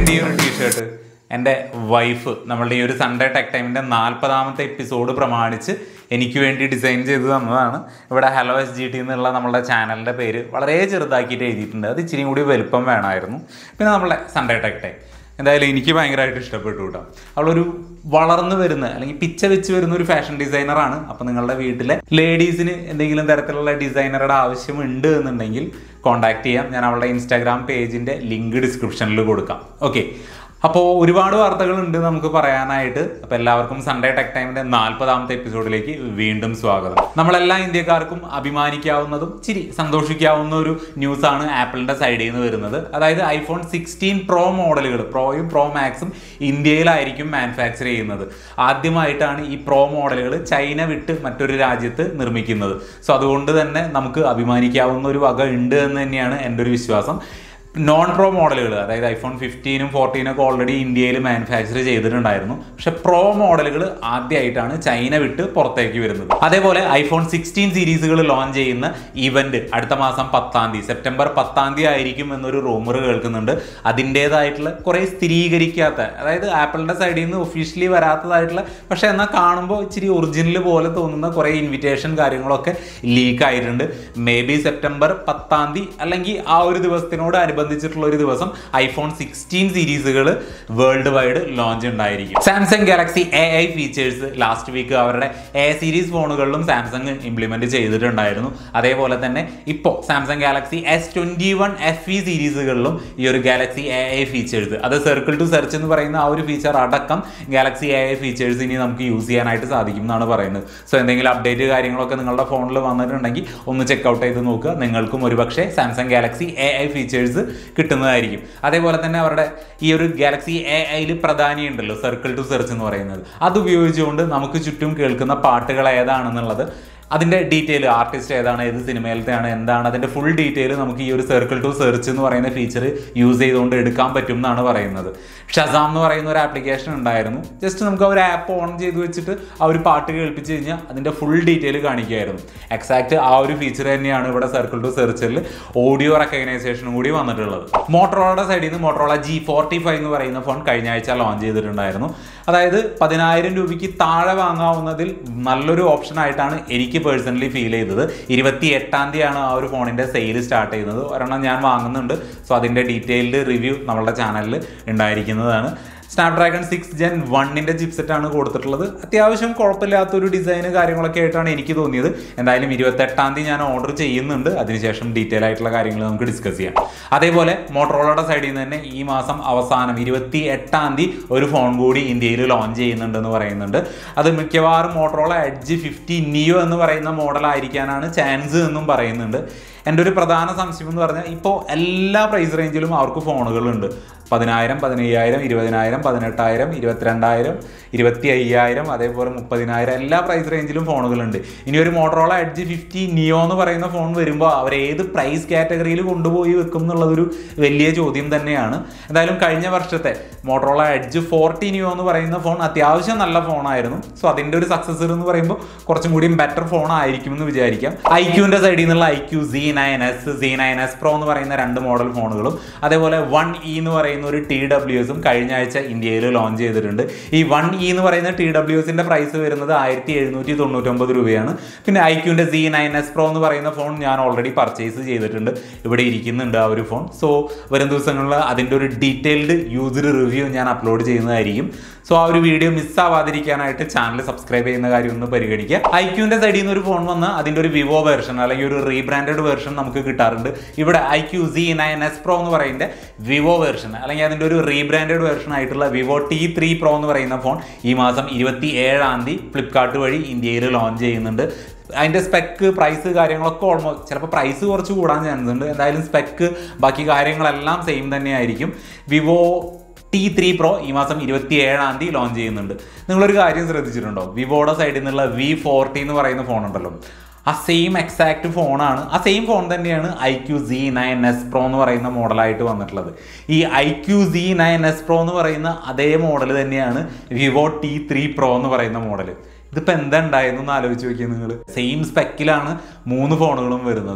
ഉണ്ട് ഈ ഒരു ടീഷർട്ട് എൻ്റെ വൈഫ് നമ്മളുടെ ഈ ഒരു സൺഡേ ടെക് ടൈമിൻ്റെ നാൽപ്പതാമത്തെ എപ്പിസോഡ് പ്രമാണിച്ച് എനിക്ക് വേണ്ടി ഡിസൈൻ ചെയ്ത് തന്നതാണ് ഇവിടെ ഹലോ എസ് ജി ടി എന്നുള്ള നമ്മളുടെ ചാനലിൻ്റെ പേര് വളരെ ചെറുതാക്കിയിട്ട് എഴുതിയിട്ടുണ്ട് അത് ഇച്ചിരി കൂടി വലുപ്പം വേണമായിരുന്നു പിന്നെ നമ്മളുടെ സൺഡേ ടെക് ടൈം എന്തായാലും എനിക്ക് ഭയങ്കരമായിട്ട് ഇഷ്ടപ്പെട്ടു കേട്ടോ അവളൊരു വളർന്നു വരുന്ന അല്ലെങ്കിൽ പിച്ച വെച്ച് വരുന്ന ഒരു ഫാഷൻ ഡിസൈനറാണ് അപ്പോൾ നിങ്ങളുടെ വീട്ടിലെ ലേഡീസിന് എന്തെങ്കിലും തരത്തിലുള്ള ഡിസൈനറുടെ ആവശ്യമുണ്ട് എന്നുണ്ടെങ്കിൽ കോൺടാക്ട് ചെയ്യാം ഞാൻ അവളുടെ ഇൻസ്റ്റാഗ്രാം പേജിൻ്റെ ലിങ്ക് ഡിസ്ക്രിപ്ഷനിൽ കൊടുക്കാം ഓക്കെ അപ്പോൾ ഒരുപാട് വാർത്തകളുണ്ട് നമുക്ക് പറയാനായിട്ട് അപ്പോൾ എല്ലാവർക്കും സൺഡേ ടെക് ടൈമിന്റെ നാൽപ്പതാമത്തെ എപ്പിസോഡിലേക്ക് വീണ്ടും സ്വാഗതം നമ്മളെല്ലാ ഇന്ത്യക്കാർക്കും അഭിമാനിക്കാവുന്നതും ചിരി സന്തോഷിക്കാവുന്ന ഒരു ന്യൂസാണ് ആപ്പിളിന്റെ സൈഡിൽ നിന്ന് വരുന്നത് അതായത് ഐഫോൺ സിക്സ്റ്റീൻ പ്രോ മോഡലുകൾ പ്രോയും പ്രോ മാക്സും ഇന്ത്യയിലായിരിക്കും മാനുഫാക്ചർ ചെയ്യുന്നത് ആദ്യമായിട്ടാണ് ഈ പ്രോ മോഡലുകൾ ചൈന വിട്ട് മറ്റൊരു രാജ്യത്ത് നിർമ്മിക്കുന്നത് സോ അതുകൊണ്ട് തന്നെ നമുക്ക് അഭിമാനിക്കാവുന്ന ഒരു വക ഉണ്ട് എന്ന് തന്നെയാണ് എൻ്റെ ഒരു വിശ്വാസം നോൺ പ്രോ മോഡലുകൾ അതായത് ഐഫോൺ ഫിഫ്റ്റീനും ഫോർട്ടീനും ഒക്കെ ഓൾറെഡി ഇന്ത്യയിൽ മാനുഫാക്ചർ ചെയ്തിട്ടുണ്ടായിരുന്നു പക്ഷെ പ്രോ മോഡലുകൾ ആദ്യമായിട്ടാണ് ചൈന വിട്ട് പുറത്തേക്ക് വരുന്നത് അതേപോലെ ഐഫോൺ സിക്സ്റ്റീൻ സീരീസുകൾ ലോഞ്ച് ചെയ്യുന്ന ഇവന്റ് അടുത്ത മാസം പത്താം തീയതി സെപ്റ്റംബർ പത്താം തീയതി ആയിരിക്കും എന്നൊരു റൂമർ കേൾക്കുന്നുണ്ട് അതിൻ്റെതായിട്ടുള്ള കുറേ സ്ഥിരീകരിക്കാത്ത അതായത് ആപ്പിളിന്റെ സൈഡിൽ നിന്ന് ഒഫീഷ്യലി വരാത്തതായിട്ടുള്ള പക്ഷെ എന്നാൽ കാണുമ്പോൾ ഇച്ചിരി ഒറിജിനൽ പോലെ തോന്നുന്ന കുറേ ഇൻവിറ്റേഷൻ കാര്യങ്ങളൊക്കെ ലീക്ക് ആയിട്ടുണ്ട് മേ ബി സെപ്റ്റംബർ പത്താം തീയതി അല്ലെങ്കിൽ ആ ഒരു ദിവസത്തിനോട് അനുബന്ധിച്ചിട്ടുള്ള ഒരു ദിവസം ഐഫോൺ സിക്സ്റ്റീൻ സീരീസുകൾ വേൾഡ് വൈഡ് ലോഞ്ച് ഉണ്ടായിരിക്കും Samsung Galaxy A I features last week അവരുടെ എ സീരീസ് ഫോണുകളിലും സാംസങ് ഇംപ്ലിമെന്റ് ചെയ്തിട്ടുണ്ടായിരുന്നു അതേപോലെ തന്നെ ഇപ്പോൾ Samsung Galaxy S twenty one F E സീരീസുകളിലും ഈ ഒരു ഗാലക്സി എ ഐ ഫീച്ചേഴ്സ് അത് സർക്കിൾ ടു സെർച്ച് എന്ന് പറയുന്ന ആ ഒരു ഫീച്ചർ അടക്കം ഗാലക്സി എ ഐ ഫീച്ചേഴ്സ് ഇനി നമുക്ക് യൂസ് ചെയ്യാനായിട്ട് സാധിക്കും എന്നാണ് പറയുന്നത് സോ എന്തെങ്കിലും അപ്ഡേറ്റ് കാര്യങ്ങളൊക്കെ നിങ്ങളുടെ ഫോണിൽ വന്നിട്ടുണ്ടെങ്കിൽ ഒന്ന് ചെക്കൗട്ട് ചെയ്ത് നോക്കുക നിങ്ങൾക്കും ഒരുപക്ഷെ Samsung Galaxy A I features കിട്ടുന്നതായിരിക്കും അതേപോലെ തന്നെ അവരുടെ ഈ ഒരു ഗാലക്സി എ ഐയിൽ പ്രധാനിയുണ്ടല്ലോ സർക്കിൾ ടു സെർച്ച് എന്ന് പറയുന്നത് അത് ഉപയോഗിച്ചുകൊണ്ട് നമുക്ക് ചുറ്റും കേൾക്കുന്ന പാട്ടുകൾ ഏതാണെന്നുള്ളത് അതിൻ്റെ ഡീറ്റെയിൽ ആർട്ടിസ്റ്റ് ഏതാണ് ഏത് സിനിമയിലത്തെയാണ് എന്താണ് അതിൻ്റെ ഫുൾ ഡീറ്റെയിൽ നമുക്ക് ഈ ഒരു സർക്കിൾ ടു സെർച്ച് എന്ന് പറയുന്ന ഫീച്ചർ യൂസ് ചെയ്തുകൊണ്ട് എടുക്കാൻ പറ്റും എന്നാണ് പറയുന്നത് ഷസാം എന്ന് പറയുന്ന ഒരു ആപ്ലിക്കേഷൻ ഉണ്ടായിരുന്നു ജസ്റ്റ് നമുക്ക് ആ ഒരു ആപ്പ് ഓൺ ചെയ്ത് വെച്ചിട്ട് ആ ഒരു പാട്ട് കേൾപ്പിച്ച് കഴിഞ്ഞാൽ അതിൻ്റെ ഫുൾ ഡീറ്റെയിൽ കാണിക്കുമായിരുന്നു എക്സാക്ട് ആ ഒരു ഫീച്ചർ തന്നെയാണ് ഇവിടെ സർക്കിൾ ടു സെർച്ചിൽ ഓഡിയോ റെക്കഗ്നൈസേഷനും കൂടി വന്നിട്ടുള്ളത് മോട്ടറോളയുടെ സൈഡിൽ നിന്ന് മോട്ടറോള ജി ഫോർട്ടി ഫൈവ് എന്ന് പറയുന്ന ഫോൺ കഴിഞ്ഞ ആഴ്ച ലോഞ്ച് ചെയ്തിട്ടുണ്ടായിരുന്നു അതായത് പതിനായിരം രൂപയ്ക്ക് താഴെ വാങ്ങാവുന്നതിൽ നല്ലൊരു ഓപ്ഷൻ ആയിട്ടാണ് എനിക്ക് പേഴ്സണലി ഫീൽ ചെയ്തത് ഇരുപത്തി എട്ടാം തീയതിയാണ് ആ ഒരു ഫോണിൻ്റെ സെയിൽ സ്റ്റാർട്ട് ചെയ്യുന്നത് ഒരെണ്ണം ഞാൻ വാങ്ങുന്നുണ്ട് സോ അതിൻ്റെ ഡീറ്റെയിൽഡ് റിവ്യൂ നമ്മളുടെ ചാനലിൽ ഉണ്ടായിരിക്കുന്നതാണ് സ്നാപ്ഡ്രാഗൺ സിക്സ് ജെൻ വണ്ണിൻ്റെ ചിപ്സെറ്റാണ് കൊടുത്തിട്ടുള്ളത് അത്യാവശ്യം കുഴപ്പമില്ലാത്തൊരു ഡിസൈന് കാര്യങ്ങളൊക്കെ ആയിട്ടാണ് എനിക്ക് തോന്നിയത് എന്തായാലും ഇരുപത്തെട്ടാം തീയതി ഞാൻ ഓർഡർ ചെയ്യുന്നുണ്ട് അതിനുശേഷം ഡീറ്റെയിൽ ആയിട്ടുള്ള കാര്യങ്ങൾ നമുക്ക് ഡിസ്കസ് ചെയ്യാം അതേപോലെ മോട്ടറോളയുടെ സൈഡിൽ നിന്ന് തന്നെ ഈ മാസം അവസാനം ഇരുപത്തി എട്ടാം തീയതി ഒരു ഫോൺ കൂടി ഇന്ത്യയിൽ ലോഞ്ച് ചെയ്യുന്നുണ്ടെന്ന് പറയുന്നുണ്ട് അത് മിക്കവാറും മോട്ടറോള എഡ്ജ് ഫിഫ്റ്റി നിയോ എന്ന് പറയുന്ന മോഡലായിരിക്കാനാണ് ചാൻസ് എന്നും പറയുന്നുണ്ട് എൻ്റെ ഒരു പ്രധാന സംശയം എന്ന് പറഞ്ഞാൽ ഇപ്പോൾ എല്ലാ പ്രൈസ് റേഞ്ചിലും അവർക്ക് ഫോണുകളുണ്ട് പതിനായിരം പതിനയ്യായിരം ഇരുപതിനായിരം പതിനെട്ടായിരം ഇരുപത്തിരണ്ടായിരം ഇരുപത്തി അയ്യായിരം അതേപോലെ മുപ്പതിനായിരം എല്ലാ പ്രൈസ് റേഞ്ചിലും ഫോണുകളുണ്ട് ഇനി ഒരു മോട്ടറോള എഡ്ജ് ഫിഫ്റ്റി നിയോ എന്ന് പറയുന്ന ഫോൺ വരുമ്പോൾ അവർ ഏത് പ്രൈസ് കാറ്റഗറിയിൽ കൊണ്ടുപോയി വെക്കും എന്നുള്ളതൊരു വലിയ ചോദ്യം തന്നെയാണ് എന്തായാലും കഴിഞ്ഞ വർഷത്തെ മോട്ടറോള എഡ്ജ് ഫോർട്ടി നിയോ എന്ന് പറയുന്ന ഫോൺ അത്യാവശ്യം നല്ല ഫോണായിരുന്നു സോ അതിൻ്റെ ഒരു സക്സസർ എന്ന് പറയുമ്പോൾ കുറച്ചും കൂടിയും ബെറ്റർ ഫോൺ ആയിരിക്കും എന്ന് വിചാരിക്കാം ഐക്യൂവിൻ്റെ സൈഡിൽ നിന്നുള്ള iQOO C nine S C nine S pro എന്ന് പറയുന്ന രണ്ട് മോഡൽ ഫോണുകളും അതേപോലെ വൺ ഇ എന്ന് പറയുന്ന ഒരു ടി ഡബ്ല്യു എസും കഴിഞ്ഞ ആഴ്ച ഇന്ത്യയിൽ ലോഞ്ച് ചെയ്തിട്ടുണ്ട് ഈ വൺ ഇ എന്ന് പറയുന്ന ടി ഡബ്ല്യു എസിന്റെ പ്രൈസ് വരുന്നത് ആയിരത്തി എഴുന്നൂറ്റി തൊണ്ണൂറ്റൊമ്പത് രൂപയാണ് പിന്നെ ഐക്യൂന്റെ സി നയൻ എസ് പ്രോ എന്ന് പറയുന്ന ഫോൺ ഞാൻ ഓൾറെഡി പർച്ചേസ് ചെയ്തിട്ടുണ്ട് ഇവിടെ ഇരിക്കുന്നുണ്ട് ആ ഒരു ഫോൺ സോ വരും ദിവസങ്ങളിൽ അതിൻ്റെ ഒരു ഡീറ്റെയിൽഡ് യൂസർ റിവ്യൂ ഞാൻ അപ്ലോഡ് ചെയ്യുന്നതായിരിക്കും സോ ആ ഒരു വീഡിയോ മിസ്സാവാതിരിക്കാനായിട്ട് ചാനൽ സബ്സ്ക്രൈബ് ചെയ്യുന്ന കാര്യം ഒന്ന് പരിഗണിക്കുക ഐക്യൂന്റെ സൈഡിൽ നിന്ന് ഒരു ഫോൺ വന്ന് അതിൻ്റെ ഒരു വിവോ വെർഷൻ അല്ലെങ്കിൽ ഒരു റീബ്രാൻഡഡ് വെർഷൻ നമുക്ക് കിട്ടാറുണ്ട് ഇവിടെ iQOO C nine S pro എന്ന് പറയുന്ന വിവോ വെർഷൻ അല്ലെങ്കിൽ അതിൻ്റെ ഒരു റീബ്രാൻഡഡ് വെർഷൻ ആയിട്ടുള്ള വിവോ ടി ത്രീ പ്രോ എന്ന് പറയുന്ന ഫോൺ ഈ മാസം ഇരുപത്തി ഏഴാം തീയതി ഫ്ലിപ്കാർട്ട് വഴി ഇന്ത്യയിൽ ലോഞ്ച് ചെയ്യുന്നുണ്ട് അതിൻ്റെ സ്പെക്ക് പ്രൈസ് കാര്യങ്ങളൊക്കെ ഓൾമോസ്റ്റ് ചിലപ്പോൾ പ്രൈസ് കുറച്ച് കൂടാൻ ചാൻസ് ഉണ്ട് എന്തായാലും സ്പെക്ക് ബാക്കി കാര്യങ്ങളെല്ലാം സെയിം തന്നെയായിരിക്കും വിവോ ടി ത്രീ പ്രോ ഈ മാസം ഇരുപത്തി ഏഴാം തീയതി ലോഞ്ച് ചെയ്യുന്നുണ്ട് നിങ്ങളൊരു കാര്യം ശ്രദ്ധിച്ചിട്ടുണ്ടോ വിവോയുടെ സൈഡിൽ നിന്നുള്ള വി ഫോർട്ടി എന്ന് പറയുന്ന ഫോൺ ഉണ്ടല്ലോ ആ സെയിം എക്സാക്ട് ഫോണാണ് ആ സെയിം ഫോൺ തന്നെയാണ് iQOO C nine S pro എന്ന് പറയുന്ന മോഡലായിട്ട് വന്നിട്ടുള്ളത് ഈ iQOO C nine S pro എന്ന് പറയുന്ന അതേ മോഡൽ തന്നെയാണ് വിവോ ടി ത്രീ പ്രോ എന്ന് പറയുന്ന മോഡൽ ഇതിപ്പോൾ എന്താ ഉണ്ടായെന്നൊന്ന് ആലോചിച്ച് നോക്കിയാൽ നിങ്ങൾ സെയിം സ്പെക്കിലാണ് മൂന്ന് ഫോണുകളും വരുന്നത്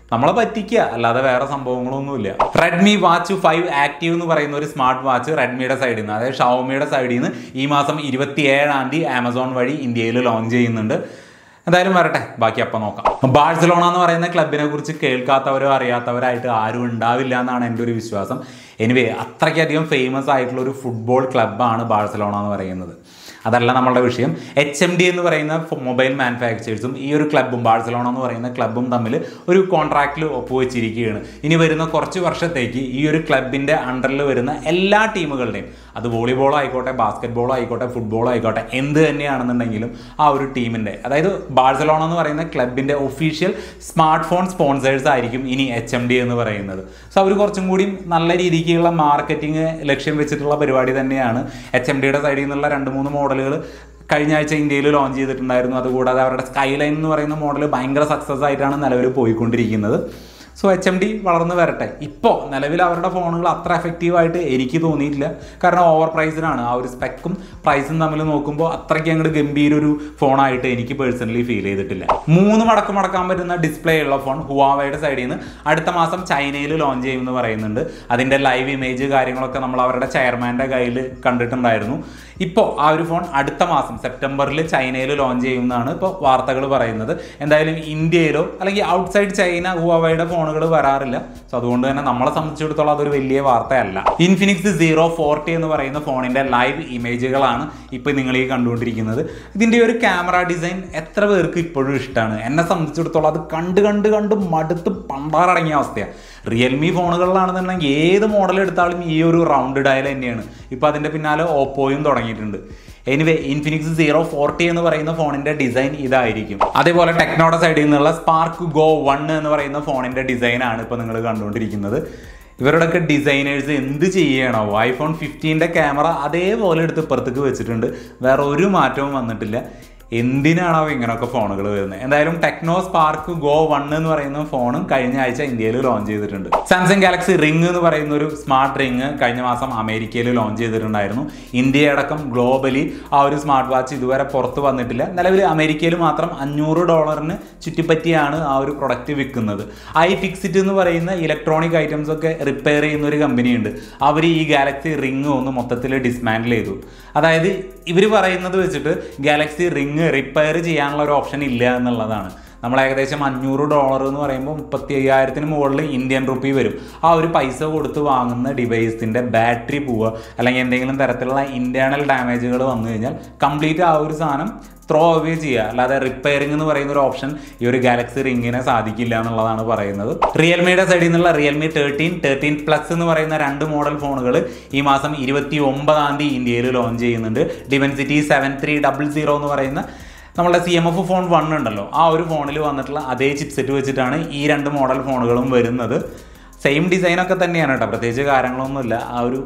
നമ്മളെ പറ്റിക്കുക അല്ലാതെ വേറെ സംഭവങ്ങളൊന്നുമില്ല റെഡ്മി വാച്ച് ഫൈവ് ആക്റ്റീവ് എന്ന് പറയുന്ന ഒരു സ്മാർട്ട് വാച്ച് റെഡ്മിയുടെ സൈഡിൽ നിന്ന് അതായത് ഷവോമിയുടെ സൈഡിൽ നിന്ന് ഈ മാസം ഇരുപത്തി ഏഴാം തീയതി ആമസോൺ വഴി ഇന്ത്യയിൽ ലോഞ്ച് ചെയ്യുന്നുണ്ട് എന്തായാലും വരട്ടെ ബാക്കി അപ്പം നോക്കാം ബാഴ്സലോണ എന്ന് പറയുന്ന ക്ലബിനെ കുറിച്ച് കേൾക്കാത്തവരോ അറിയാത്തവരായിട്ട് ആരും ഉണ്ടാവില്ല എന്നാണ് എൻ്റെ ഒരു വിശ്വാസം എനിവേ അത്രയ്ക്കധികം ഫേമസ് ആയിട്ടുള്ള ഒരു ഫുട്ബോൾ ക്ലബ്ബാണ് ബാഴ്സലോണ എന്ന് പറയുന്നത് അതല്ല നമ്മളുടെ വിഷയം എച്ച് എം ഡി എന്ന് പറയുന്ന മൊബൈൽ മാനുഫാക്ചേഴ്സും ഈ ഒരു ക്ലബ്ബും ബാഴ്സലോണ എന്ന് പറയുന്ന ക്ലബ്ബും തമ്മിൽ ഒരു കോൺട്രാക്റ്റിൽ ഒപ്പുവെച്ചിരിക്കുകയാണ് ഇനി വരുന്ന കുറച്ച് വർഷത്തേക്ക് ഈ ഒരു ക്ലബിൻ്റെ അണ്ടറിൽ വരുന്ന എല്ലാ ടീമുകളുടെയും അത് വോളിബോൾ ആയിക്കോട്ടെ ബാസ്കറ്റ് ബോൾ ആയിക്കോട്ടെ ഫുട്ബോൾ ആയിക്കോട്ടെ എന്ത് തന്നെയാണെന്നുണ്ടെങ്കിലും ആ ഒരു ടീമിൻ്റെ അതായത് ബാഴ്സലോണ എന്ന് പറയുന്ന ക്ലബിൻ്റെ ഒഫീഷ്യൽ സ്മാർട്ട് ഫോൺ സ്പോൺസേഴ്സ് ആയിരിക്കും ഇനി എച്ച് എം ഡി എന്ന് പറയുന്നത് സോ അവർ കുറച്ചും കൂടി നല്ല രീതിക്കുള്ള മാർക്കറ്റിംഗ് ലക്ഷ്യം വെച്ചിട്ടുള്ള പരിപാടി തന്നെയാണ് എച്ച് എം ഡിയുടെ സൈഡിൽ നിന്നുള്ള രണ്ട് മൂന്ന് മോഡലുകൾ കഴിഞ്ഞ ആഴ്ച ഇന്ത്യയിൽ ലോഞ്ച് ചെയ്തിട്ടുണ്ടായിരുന്നു അതുകൂടാതെ അവരുടെ സ്കൈ ലൈൻ എന്ന് പറയുന്ന മോഡൽ ഭയങ്കര സക്സസ് ആയിട്ടാണ് നിലവിൽ പോയിക്കൊണ്ടിരിക്കുന്നത് സോ എച്ച് എം ഡി വളർന്നു വരട്ടെ ഇപ്പോൾ നിലവിൽ അവരുടെ ഫോണുകൾ അത്ര എഫക്റ്റീവായിട്ട് എനിക്ക് തോന്നിയിട്ടില്ല കാരണം ഓവർ പ്രൈസിനാണ് ആ ഒരു സ്പെക്കും പ്രൈസും തമ്മിൽ നോക്കുമ്പോൾ അത്രയ്ക്ക് അങ്ങോട്ട് ഗംഭീര ഒരു ഫോണായിട്ട് എനിക്ക് പേഴ്സണലി ഫീൽ ചെയ്തിട്ടില്ല മൂന്ന് മടക്ക് മടക്കാൻ പറ്റുന്ന ഡിസ്പ്ലേ ഉള്ള ഫോൺ ഹുവാവയുടെ സൈഡിൽ നിന്ന് അടുത്ത മാസം ചൈനയിൽ ലോഞ്ച് ചെയ്യുമെന്ന് പറയുന്നുണ്ട് അതിൻ്റെ ലൈവ് ഇമേജ് കാര്യങ്ങളൊക്കെ നമ്മൾ അവരുടെ ചെയർമാൻ്റെ കയ്യിൽ കണ്ടിട്ടുണ്ടായിരുന്നു ഇപ്പോൾ ആ ഒരു ഫോൺ അടുത്ത മാസം സെപ്റ്റംബറിൽ ചൈനയിൽ ലോഞ്ച് ചെയ്യുമെന്നാണ് ഇപ്പോൾ വാർത്തകൾ പറയുന്നത് എന്തായാലും ഇന്ത്യയിലോ അല്ലെങ്കിൽ ഔട്ട്സൈഡ് ചൈന ഹുവാവയുടെ ഫോണുകൾ വരാറില്ല സോ അതുകൊണ്ട് തന്നെ നമ്മളെ സംബന്ധിച്ചിടത്തോളം അതൊരു വലിയ വാർത്തയല്ല ഇൻഫിനിക്സ് സീറോ ഫോർട്ടി എന്ന് പറയുന്ന ഫോണിൻ്റെ ലൈവ് ഇമേജുകളാണ് ഇപ്പോൾ നിങ്ങൾ ഈ കണ്ടുകൊണ്ടിരിക്കുന്നത് ഇതിൻ്റെ ഒരു ക്യാമറ ഡിസൈൻ എത്ര പേർക്ക് ഇപ്പോഴും ഇഷ്ടമാണ് എന്നെ സംബന്ധിച്ചിടത്തോളം അത് കണ്ട് കണ്ട് കണ്ട് മടുത്ത് പണ്ടാറടങ്ങിയ അവസ്ഥയാണ് റിയൽമി ഫോണുകളിലാണെന്നുണ്ടെങ്കിൽ ഏത് മോഡൽ എടുത്താലും ഈ ഒരു റൗണ്ട് ഡയൽ തന്നെയാണ് ഇപ്പോൾ അതിൻ്റെ പിന്നാലെ ഓപ്പോയും തുടങ്ങിയിട്ടുണ്ട് എനിവേ ഇൻഫിനിക്സ് സീറോ ഫോർട്ടി എന്ന് പറയുന്ന ഫോണിന്റെ ഡിസൈൻ ഇതായിരിക്കും അതേപോലെ ടെക്നോയുടെ സൈഡിൽ നിന്നുള്ള സ്പാർക്ക് ഗോ വൺ എന്ന് പറയുന്ന ഫോണിന്റെ ഡിസൈനാണ് ഇപ്പോൾ നിങ്ങൾ കണ്ടുകൊണ്ടിരിക്കുന്നത് ഇവരുടെയൊക്കെ ഡിസൈനേഴ്സ് എന്ത് ചെയ്യണോ ഐഫോൺ ഫിഫ്റ്റീൻ്റെ ക്യാമറ അതേപോലെ എടുത്ത് ഇപ്പുറത്തേക്ക് വെച്ചിട്ടുണ്ട് വേറെ ഒരു മാറ്റവും വന്നിട്ടില്ല എന്തിനാണോ ഇങ്ങനെയൊക്കെ ഫോണുകൾ വരുന്നത് എന്തായാലും ടെക്നോ സ്പാർക്ക് ഗോ വൺ എന്ന് പറയുന്ന ഫോണും കഴിഞ്ഞ ആഴ്ച ഇന്ത്യയിൽ ലോഞ്ച് ചെയ്തിട്ടുണ്ട് സാംസങ് ഗാലക്സി റിംഗ് എന്ന് പറയുന്ന ഒരു സ്മാർട്ട് റിംഗ് കഴിഞ്ഞ മാസം അമേരിക്കയിൽ ലോഞ്ച് ചെയ്തിട്ടുണ്ടായിരുന്നു ഇന്ത്യ അടക്കം ഗ്ലോബലി ആ ഒരു സ്മാർട്ട് വാച്ച് ഇതുവരെ പുറത്ത് വന്നിട്ടില്ല നിലവിൽ അമേരിക്കയിൽ മാത്രം അഞ്ഞൂറ് ഡോളറിന് ചുറ്റിപ്പറ്റിയാണ് ആ ഒരു പ്രൊഡക്റ്റ് വിൽക്കുന്നത് ഐ ഫിക്സിറ്റ് എന്ന് പറയുന്ന ഇലക്ട്രോണിക് ഐറ്റംസ് ഒക്കെ റിപ്പയർ ചെയ്യുന്ന ഒരു കമ്പനിയുണ്ട് അവർ ഈ ഗാലക്സി റിംഗ് ഒന്ന് മൊത്തത്തിൽ ഡിസ്മാൻഡിൽ ചെയ്തു അതായത് ഇവർ പറയുന്നത് വെച്ചിട്ട് ഗാലക്സി റിംഗ് റിപ്പയർ ചെയ്യാനുള്ള ഒരു ഓപ്ഷൻ ഇല്ല എന്നുള്ളതാണ് നമ്മൾ ഏകദേശം അഞ്ഞൂറ് ഡോളർ എന്ന് പറയുമ്പോൾ മുപ്പത്തി അയ്യായിരത്തിന് മുകളിൽ ഇന്ത്യൻ റുപ്പി വരും ആ ഒരു പൈസ കൊടുത്ത് വാങ്ങുന്ന ഡിവൈസിൻ്റെ ബാറ്ററി പോവുക അല്ലെങ്കിൽ എന്തെങ്കിലും തരത്തിലുള്ള ഇൻറ്റേർണൽ ഡാമേജുകൾ വന്നു കഴിഞ്ഞാൽ കംപ്ലീറ്റ് ആ ഒരു സാധനം ത്രോ അവേ ചെയ്യുക അല്ലാതെ റിപ്പയറിംഗ് എന്ന് പറയുന്ന ഒരു ഓപ്ഷൻ ഈ ഒരു ഗാലക്സി റിംഗിനെ സാധിക്കില്ല എന്നുള്ളതാണ് പറയുന്നത് റിയൽമിയുടെ സൈഡിൽ നിന്നുള്ള റിയൽമി തേർട്ടീൻ തേർട്ടീൻ പ്ലസ് എന്ന് പറയുന്ന രണ്ട് മോഡൽ ഫോണുകൾ ഈ മാസം ഇരുപത്തി ഒമ്പതാം തീയതി ഇന്ത്യയിൽ ലോഞ്ച് ചെയ്യുന്നുണ്ട് Dimensity seven three double zero എന്ന് പറയുന്ന നമ്മുടെ C M F phone one ഉണ്ടല്ലോ ആ ഒരു ഫോണിൽ വന്നിട്ടുള്ള അതേ ചിപ്സെറ്റ് വെച്ചിട്ടാണ് ഈ രണ്ട് മോഡൽ ഫോണുകളും വരുന്നത് സെയിം ഡിസൈനൊക്കെ തന്നെയാണ് കേട്ടോ പ്രത്യേകിച്ച് കാര്യങ്ങളൊന്നുമില്ല ആ ഒരു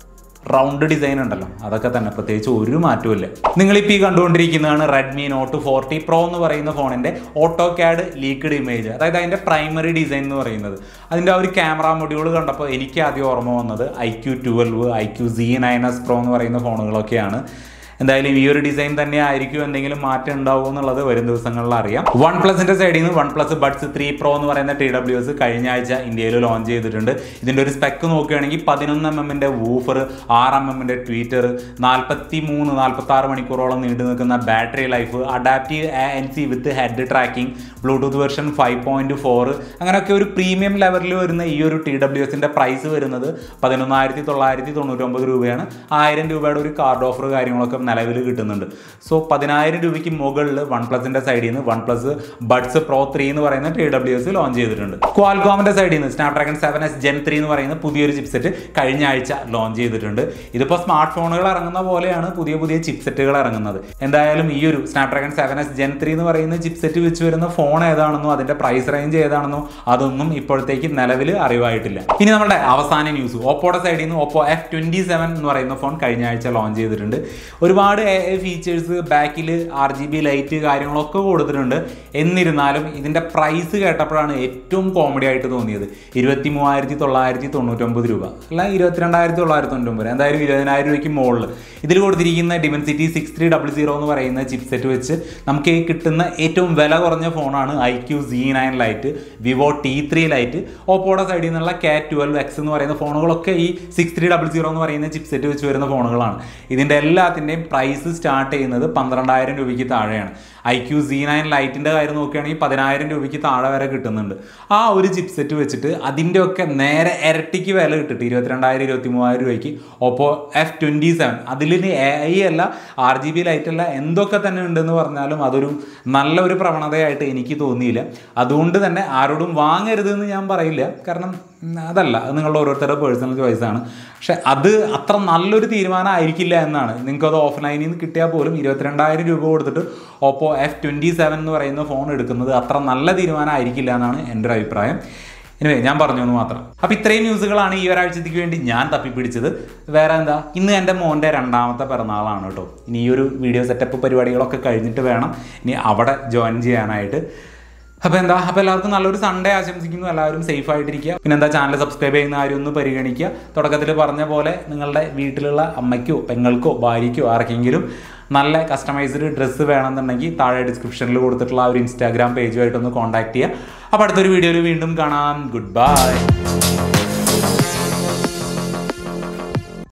റൗണ്ട് ഡിസൈൻ ഉണ്ടല്ലോ അതൊക്കെ തന്നെ പ്രത്യേകിച്ച് ഒരു മാറ്റവും നിങ്ങളിപ്പോൾ ഈ കണ്ടുകൊണ്ടിരിക്കുന്നതാണ് റെഡ്മി നോട്ട് ഫോർട്ടി പ്രോ എന്ന് പറയുന്ന ഫോണിൻ്റെ ഓട്ടോ ക്യാഡ് ലീക്ക്ഡ് ഇമേജ് അതായത് അതിൻ്റെ പ്രൈമറി ഡിസൈൻ എന്ന് പറയുന്നത് അതിൻ്റെ ആ ഒരു ക്യാമറ മൊഡ്യൂൾ കണ്ടപ്പോൾ എനിക്ക് ആദ്യം ഓർമ്മ വന്നത് iQOO twelve iQOO C nine S pro എന്ന് പറയുന്ന ഫോണുകളൊക്കെയാണ് എന്തായാലും ഈ ഒരു ഡിസൈൻ തന്നെ ആയിരിക്കും എന്തെങ്കിലും മാറ്റം ഉണ്ടാവും എന്നുള്ളത് വരും ദിവസങ്ങളിൽ അറിയാം വൺ പ്ലസിന്റെ സൈഡിൽ നിന്ന് OnePlus buds three pro എന്ന് പറയുന്ന ടി ഡബ്ല്യു എസ് കഴിഞ്ഞ ആഴ്ച ഇന്ത്യയിൽ ലോഞ്ച് ചെയ്തിട്ടുണ്ട് ഇതിന്റെ ഒരു സ്പെക്ക് നോക്കുകയാണെങ്കിൽ പതിനൊന്ന് എം എമ്മിന്റെ വൂഫർ ആറ് എം എമ്മിന്റെ ട്വീറ്റർ നാൽപ്പത്തി മൂന്ന് നാൽപ്പത്തി ആറ് മണിക്കൂറോളം നീണ്ടു നിൽക്കുന്ന battery life adaptive N C with head tracking Bluetooth version five point four അങ്ങനെയൊക്കെ ഒരു പ്രീമിയം ലെവലിൽ വരുന്ന ഈ ഒരു ടി ഡബ്ല്യു എസിന്റെ പ്രൈസ് വരുന്നത് പതിനൊന്നായിരത്തി തൊള്ളായിരത്തി തൊണ്ണൂറ്റൊമ്പത് രൂപയാണ് ആയിരം രൂപയുടെ ഒരു കാർഡ് ഓഫർ കാര്യങ്ങളൊക്കെ നിലവിൽ കിട്ടുന്നുണ്ട് സോ പതിനായിരം രൂപയ്ക്ക് മുകളിൽ വൺ പ്ലസിന്റെ സൈഡിൽ നിന്ന് OnePlus buds pro three എന്ന് പറയുന്ന ടി ഡബ്ല്യു എസ് ലോഞ്ച് ചെയ്തിട്ടുണ്ട് ക്വാൽകോമിന്റെ സൈഡിൽ നിന്ന് Snapdragon seven S gen three എന്ന് പറയുന്ന പുതിയൊരു ചിപ്സെറ്റ് കഴിഞ്ഞ ആഴ്ച ലോഞ്ച് ചെയ്തിട്ടുണ്ട് ഇതിപ്പോൾ സ്മാർട്ട് ഫോണുകൾ ഇറങ്ങുന്ന പോലെയാണ് പുതിയ പുതിയ ചിപ്സെറ്റുകൾ ഇറങ്ങുന്നത് എന്തായാലും ഈ ഒരു Snapdragon seven S gen three എന്ന് പറയുന്ന ചിപ്സെറ്റ് വെച്ച് വരുന്ന ഫോൺ ഏതാണെന്നോ അതിന്റെ പ്രൈസ് റേഞ്ച് ഏതാണെന്നോ അതൊന്നും ഇപ്പോഴത്തേക്ക് നിലവിൽ അറിവായിട്ടില്ല ഇനി നമ്മുടെ അവസാന ന്യൂസ് ഓപ്പോയുടെ സൈഡിൽ നിന്ന് ഓപ്പോ എഫ് ട്വന്റി സെവൻ എന്ന് പറയുന്ന ഫോൺ കഴിഞ്ഞ ആഴ്ച ലോഞ്ച് ചെയ്തിട്ടുണ്ട് ഒരുപാട് ഒരുപാട് ഫീച്ചേഴ്സ് ബാക്കിൽ ആർ ജി ബി ലൈറ്റ് കാര്യങ്ങളൊക്കെ കൊടുത്തിട്ടുണ്ട് എന്നിരുന്നാലും ഇതിൻ്റെ പ്രൈസ് കേട്ടപ്പോഴാണ് ഏറ്റവും കോമഡി ആയിട്ട് തോന്നിയത് ഇരുപത്തി മൂവായിരത്തി തൊള്ളായിരത്തി തൊണ്ണൂറ്റൊമ്പത് രൂപ അല്ല ഇരുപത്തിരണ്ടായിരത്തി തൊള്ളായിരത്തി തൊണ്ണൂറ്റൊമ്പത് എന്തായാലും ഇരുപതിനായിരം രൂപയ്ക്ക് മുകളിൽ ഇതിൽ കൊടുത്തിരിക്കുന്ന Dimensity six three double zero എന്ന് പറയുന്ന ചിപ്സെറ്റ് വെച്ച് നമുക്ക് ഈ കിട്ടുന്ന ഏറ്റവും വില കുറഞ്ഞ ഫോണാണ് iQOO C nine lite Vivo T three lite ഓപ്പോയുടെ സൈഡിൽ നിന്നുള്ള കെ ട്വൽവ് എക്സ് എന്ന് പറയുന്ന ഫോണുകളൊക്കെ ഈ സിക്സ് ത്രീ ഡബിൾ സീറോ എന്ന് പറയുന്ന ചിപ്സെറ്റ് വെച്ച് വരുന്ന ഫോണുകളാണ് ഇതിൻ്റെ എല്ലാത്തിൻ്റെയും പ്രൈസ് സ്റ്റാർട്ട് ചെയ്യുന്നത് പന്ത്രണ്ടായിരം രൂപയ്ക്ക് താഴെയാണ് ഐ ക്യു സി നയൻ ലൈറ്റിൻ്റെ കാര്യം നോക്കുകയാണെങ്കിൽ പതിനായിരം രൂപയ്ക്ക് താഴെ വരെ കിട്ടുന്നുണ്ട് ആ ഒരു ചിപ്സെറ്റ് വെച്ചിട്ട് അതിൻ്റെ ഒക്കെ നേരെ ഇരട്ടിക്ക് വില കിട്ടിട്ട് ഇരുപത്തിരണ്ടായിരം ഇരുപത്തി മൂവായിരം രൂപയ്ക്ക് ഓപ്പോ എഫ് ട്വൻറ്റി സെവൻ അതിൽ എ ഐ അല്ല ആർ ജി ബി ലൈറ്റ് അല്ല എന്തൊക്കെ തന്നെ ഉണ്ടെന്ന് പറഞ്ഞാലും അതൊരു നല്ലൊരു പ്രവണതയായിട്ട് എനിക്ക് തോന്നിയില്ല അതുകൊണ്ട് തന്നെ ആരോടും വാങ്ങരുതെന്ന് ഞാൻ പറയില്ല കാരണം ഉം, അതല്ല അത് നിങ്ങളുടെ ഓരോരുത്തരുടെ പേഴ്സണൽ ചോയ്സാണ് പക്ഷെ അത് അത്ര നല്ലൊരു തീരുമാനം ആയിരിക്കില്ല എന്നാണ് നിങ്ങൾക്ക് അത് ഓഫ്ലൈനിൽ നിന്ന് കിട്ടിയാൽ പോലും ഇരുപത്തിരണ്ടായിരം രൂപ കൊടുത്തിട്ട് ഓപ്പോ എഫ് ട്വൻറ്റി സെവൻ എന്ന് പറയുന്ന ഫോൺ എടുക്കുന്നത് അത്ര നല്ല തീരുമാനം ആയിരിക്കില്ല എന്നാണ് എൻ്റെ ഒരു അഭിപ്രായം എനിവേ ഞാൻ പറഞ്ഞു എന്ന് മാത്രം അപ്പോൾ ഇത്രയും ന്യൂസുകളാണ് ഈ ഒരാഴ്ചത്തേക്ക് വേണ്ടി ഞാൻ തപ്പിപ്പിടിച്ചത് വേറെ എന്താ ഇന്ന് എൻ്റെ മോൻ്റെ രണ്ടാമത്തെ പിറന്നാളാണ് കേട്ടോ ഇനി ഈ ഒരു വീഡിയോ സെറ്റപ്പ് പരിപാടികളൊക്കെ കഴിഞ്ഞിട്ട് വേണം ഇനി അവിടെ ജോയിൻ ചെയ്യാനായിട്ട് അപ്പോൾ എന്താ അപ്പോൾ എല്ലാവർക്കും നല്ലൊരു സൺഡേ ആശംസിക്കുന്നു എല്ലാവരും സേഫ് ആയിട്ടിരിക്കുക പിന്നെ എന്താ ചാനൽ സബ്സ്ക്രൈബ് ചെയ്യുന്ന ആരും ഒന്ന് പരിഗണിക്കുക തുടക്കത്തിൽ പറഞ്ഞ പോലെ നിങ്ങളുടെ വീട്ടിലുള്ള അമ്മയ്ക്കോ പെങ്ങൾക്കോ ഭാര്യയ്ക്കോ ആർക്കെങ്കിലും നല്ല കസ്റ്റമൈസ്ഡ് ഡ്രസ്സ് വേണമെന്നുണ്ടെങ്കിൽ താഴെ ഡിസ്ക്രിപ്ഷനിൽ കൊടുത്തിട്ടുള്ള ആ ഒരു ഇൻസ്റ്റാഗ്രാം പേജുമായിട്ടൊന്ന് കോൺടാക്ട് ചെയ്യുക അപ്പോൾ അടുത്തൊരു വീഡിയോയിൽ വീണ്ടും കാണാം ഗുഡ് ബൈ